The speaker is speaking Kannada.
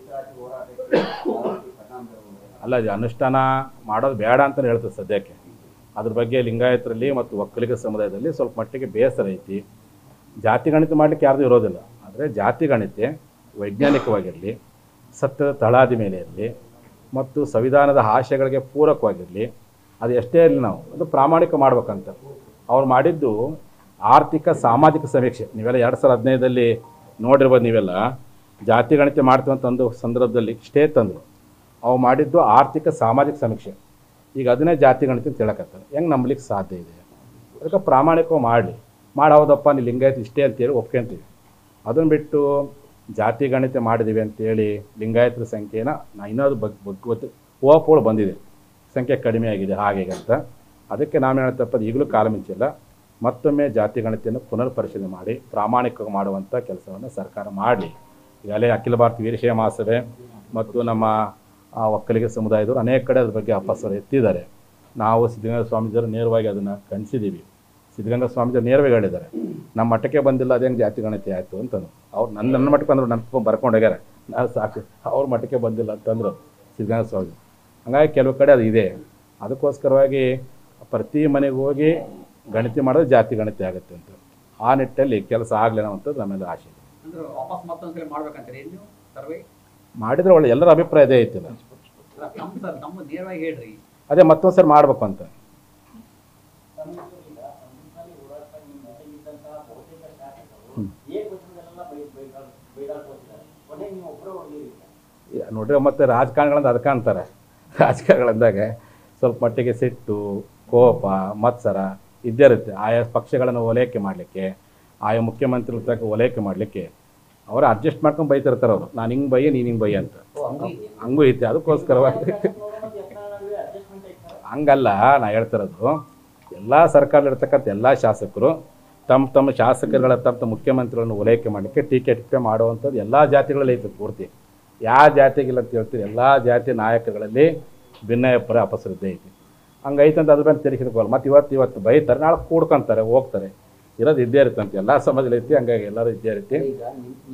ಮೀಸಲಾತಿ ಹೋರಾಟಕ್ಕೆ ಯಾವ ರೀತಿ ಪರಿಣಾಮ ಬೀರಬಹುದು? ಅಲ್ಲ ಇದು ಅನುಷ್ಠಾನ ಮಾಡೋದು ಬೇಡ ಅಂತಲೇ ಹೇಳ್ತದೆ ಸದ್ಯಕ್ಕೆ ಅದ್ರ ಬಗ್ಗೆ ಲಿಂಗಾಯತರಲ್ಲಿ ಮತ್ತು ಒಕ್ಕಲಿಗ ಸಮುದಾಯದಲ್ಲಿ ಸ್ವಲ್ಪ ಮಟ್ಟಿಗೆ ಬೇಸರ ಐತಿ ಜಾತಿ ಗಣಿತ ಮಾಡಲಿಕ್ಕೆ ಯಾರ್ದು ಇರೋದಿಲ್ಲ ಆದರೆ ಜಾತಿ ಗಣಿತೆ ವೈಜ್ಞಾನಿಕವಾಗಿರಲಿ ಸತ್ಯದ ತಳಾದಿ ಮೇಲೆ ಇರಲಿ ಮತ್ತು ಸಂವಿಧಾನದ ಆಶಯಗಳಿಗೆ ಪೂರಕವಾಗಿರಲಿ ಅದು ಎಷ್ಟೇ ಇರಲಿ ನಾವು ಅದು ಪ್ರಾಮಾಣಿಕ ಮಾಡ್ಬೇಕಂತ ಅವ್ರು ಮಾಡಿದ್ದು ಆರ್ಥಿಕ ಸಾಮಾಜಿಕ ಸಮೀಕ್ಷೆ ನೀವೆಲ್ಲ ಎರಡು ಸಾವಿರದ ಹದಿನೈದರಲ್ಲಿ ನೋಡಿರ್ಬೋದು ನೀವೆಲ್ಲ ಜಾತಿ ಗಣಿತೆ ಮಾಡ್ತೀವಿ ಅಂತ ಅಂದು ಸಂದರ್ಭದಲ್ಲಿ ಇಷ್ಟೇ ತಂದರು ಅವು ಮಾಡಿದ್ದು ಆರ್ಥಿಕ ಸಾಮಾಜಿಕ ಸಮೀಕ್ಷೆ ಈಗ ಅದನ್ನೇ ಜಾತಿ ಗಣಿತ ಅಂತ ಹೇಳಕತ್ತಾರೆ ಹೆಂಗೆ ನಂಬಲಿಕ್ಕೆ ಸಾಧ್ಯ ಇದೆ ಅದಕ್ಕೆ ಪ್ರಾಮಾಣಿಕವಾಗಿ ಮಾಡಲಿ ಮಾಡಿ ಹೌದಪ್ಪ ನೀವು ಲಿಂಗಾಯತ ಇಷ್ಟೇ ಅಂತೇಳಿ ಒಪ್ಕೊಂತೀವಿ ಅದನ್ನು ಬಿಟ್ಟು ಜಾತಿ ಗಣಿತ ಮಾಡಿದ್ದೀವಿ ಅಂತೇಳಿ ಲಿಂಗಾಯತರ ಸಂಖ್ಯೆನ ನಾ ಇನ್ನೊಂದು ಬಗ್ಗೆ ಬಗ್ಗೆ ಓಪೋಳು ಬಂದಿದೆ ಸಂಖ್ಯೆ ಕಡಿಮೆ ಆಗಿದೆ ಹಾಗೆ ಹೀಗೆ ಅಂತ ಅದಕ್ಕೆ ನಾವು ಹೇಳ್ತಪ್ಪ ಈಗಲೂ ಕಾಲ ಮಿಂಚಿಲ್ಲ ಮತ್ತೊಮ್ಮೆ ಜಾತಿ ಗಣತಿಯನ್ನು ಪುನರ್ ಪರಿಶೀಲನೆ ಮಾಡಿ ಪ್ರಾಮಾಣಿಕವಾಗಿ ಮಾಡುವಂಥ ಕೆಲಸವನ್ನು ಸರ್ಕಾರ ಮಾಡಲಿ ಈಗಾಗಲೇ ಅಖಿಲ ಭಾರತ ವೀರಶೈವ ಮಹಾಸಭೆ ಮತ್ತು ನಮ್ಮ ಆ, ಒಕ್ಕಲಿಗ ಸಮುದಾಯದವರು ಅನೇಕ ಕಡೆ ಅದ್ರ ಬಗ್ಗೆ ಅಪಸ್ವರ ಎತ್ತಿದ್ದಾರೆ ನಾವು ಸಿದ್ಧಗಂಗಾ ಸ್ವಾಮೀಜಿಯವರು ನೇರವಾಗಿ ಅದನ್ನು ಖಂಡಿಸಿದ್ದೀವಿ ಸಿದ್ಧಗಂಗಾ ಸ್ವಾಮೀಜಿಯವರು ನೇರವಾಗಿ ಹೇಳಿದ್ದಾರೆ ನಮ್ಮ ಮಠಕ್ಕೆ ಬಂದಿಲ್ಲ ಅದೇನು ಜಾತಿ ಗಣತಿ ಆಯಿತು ಅಂತಂದು ಅವ್ರು ನನ್ನ ನನ್ನ ಮಠಕ್ಕೆ ಬಂದರು ನನ್ನ ಬರ್ಕೊಂಡು ಹೋಗ್ಯಾರ ನಾನು ಸಾಕು ಅವ್ರ ಮಠಕ್ಕೆ ಬಂದಿಲ್ಲ ಅಂತಂದರು ಸಿದ್ಧಗಂಗಾ ಸ್ವಾಮೀಜಿ ಹಂಗಾಗಿ ಕೆಲವು ಕಡೆ ಅದು ಇದೆ ಅದಕ್ಕೋಸ್ಕರವಾಗಿ ಪ್ರತಿ ಮನೆಗೆ ಹೋಗಿ ಗಣತಿ ಮಾಡೋದು ಜಾತಿ ಗಣತಿ ಆಗುತ್ತೆ ಅಂತ ಆ ನಿಟ್ಟಲ್ಲಿ ಕೆಲಸ ಆಗಲಿ ಅನ್ನೋವಂಥದ್ದು ನಮ್ಮೆಲ್ಲ ಆಸೆ ಇದೆ ಅಂದ್ರೆ ವಾಪಸ್ ಮತ್ತೊಂದ್ಸಲ ಮಾಡ್ಬೇಕಂತೀರಿ ನೀವು ಸರ್ವೆ ಮಾಡಿದ್ರೆ ಒಳ್ಳೆ ಎಲ್ಲರ ಅಭಿಪ್ರಾಯ ಇದೇ ಐತಿಲ್ಲ ಅಲ್ಲ, ತಮ್ಮ ಸರ್ ತಮ್ಮ ನೇರವಾಗಿ ಹೇಳ್ರಿ ಅದೇ ಮತ್ತೊಂದು ಸರಿ ಮಾಡ್ಬೇಕು ಅಂತ ಸಂವಿಧಾನದಿಂದ ಸಂವಿಧಾನ ಹೋರಾಟ ನಿಮ್ಮ ಜೊತೆಗಿದ್ದಂತಹ ಬಹುತೇಕ ಶಾಸಕರು ಏಕವಚನದಲ್ಲೆಲ್ಲ ಬೈ ಬೈಗಾಲ್ ಬೈಗಾಲ್ಕೊಳ್ತಿದ್ದಾರೆ ಕೊನೆಗೆ ನೀವು ಒಬ್ಬರೇ ಉಳಿದಿರಿ ಈ ನೋಡ್ರಿ ಮತ್ತೆ ರಾಜಕಾರಣಗಳಂತ ಅದಕ್ಕೆ ಅಂತಾರೆ ರಾಜಕಾರಣಗಳಂದಾಗ ಸ್ವಲ್ಪ ಮಟ್ಟಿಗೆ ಸಿಟ್ಟು ಕೋಪ ಮತ್ಸರ ಇದ್ದೇ ಇರುತ್ತೆ ಆಯಾ ಪಕ್ಷಗಳನ್ನು ಓಲೈಕೆ ಮಾಡಲಿಕ್ಕೆ ಆಯಾ ಮುಖ್ಯಮಂತ್ರಿಗಳ ತಕ್ಕ ಓಲೈಕೆ ಮಾಡಲಿಕ್ಕೆ ಅವರು ಅಡ್ಜಸ್ಟ್ ಮಾಡ್ಕೊಂಡು ಬೈತಿರ್ತಾರೆ ಅವರು ನಾನು ಹಿಂಗೆ ಬೈಯ ನೀನು ಹಿಂಗೆ ಬೈಯ ಅಂತ ಹಂಗೂ ಐತೆ ಅದಕ್ಕೋಸ್ಕರವಾಗಿ ಅಡ್ಜಸ್ಟ್ಮೆಂಟ್ ಐತಾರೆ ಹಂಗಲ್ಲ ನಾ ಹೇಳ್ತಿರೋದು ಎಲ್ಲ ಸರ್ಕಾರದಲ್ಲಿರ್ತಕ್ಕಂಥ ಎಲ್ಲ ಶಾಸಕರು ತಮ್ಮ ತಮ್ಮ ಶಾಸಕರುಗಳ ತಮ್ಮ ತಮ್ಮ ಮುಖ್ಯಮಂತ್ರಿಗಳನ್ನು ಓಲೈಕೆ ಮಾಡಲಿಕ್ಕೆ ಟೀಕೆ ಟಿಪ್ಪೆ ಮಾಡುವಂಥದ್ದು ಎಲ್ಲ ಜಾತಿಗಳಲ್ಲಿ ಐತೆ ಪೂರ್ತಿ ಯಾವ ಜಾತಿಗಿಲ್ಲ ಅಂತ ಹೇಳ್ತೀರಿ ಎಲ್ಲ ಜಾತಿ ನಾಯಕರುಗಳಲ್ಲಿ ಭಿನ್ನಯಪರ ಅಪಸೃದ್ಧಿ ಐತಿ ಹಂಗೈತೆ ಅಂತ ಅದ್ರ ಮೇಲೆ ತೆರಿಸಿದ್ಕೋಲ್ಲ ಮತ್ತು ಇವತ್ತು ಇವತ್ತು ಬೈತಾರೆ ನಾಳೆ ಕೂಡ್ಕೊಂತಾರೆ ಹೋಗ್ತಾರೆ ಇರೋದು ಇದ್ದೇ ಇರುತ್ತಂತೆ ಎಲ್ಲ ಸಮಾಜದಲ್ಲಿ ಐತಿ ಹಂಗಾಗಿ ಎಲ್ಲರೂ ಇದ್ದೇ ಇರುತ್ತೆ ಈಗ ನಿಮ್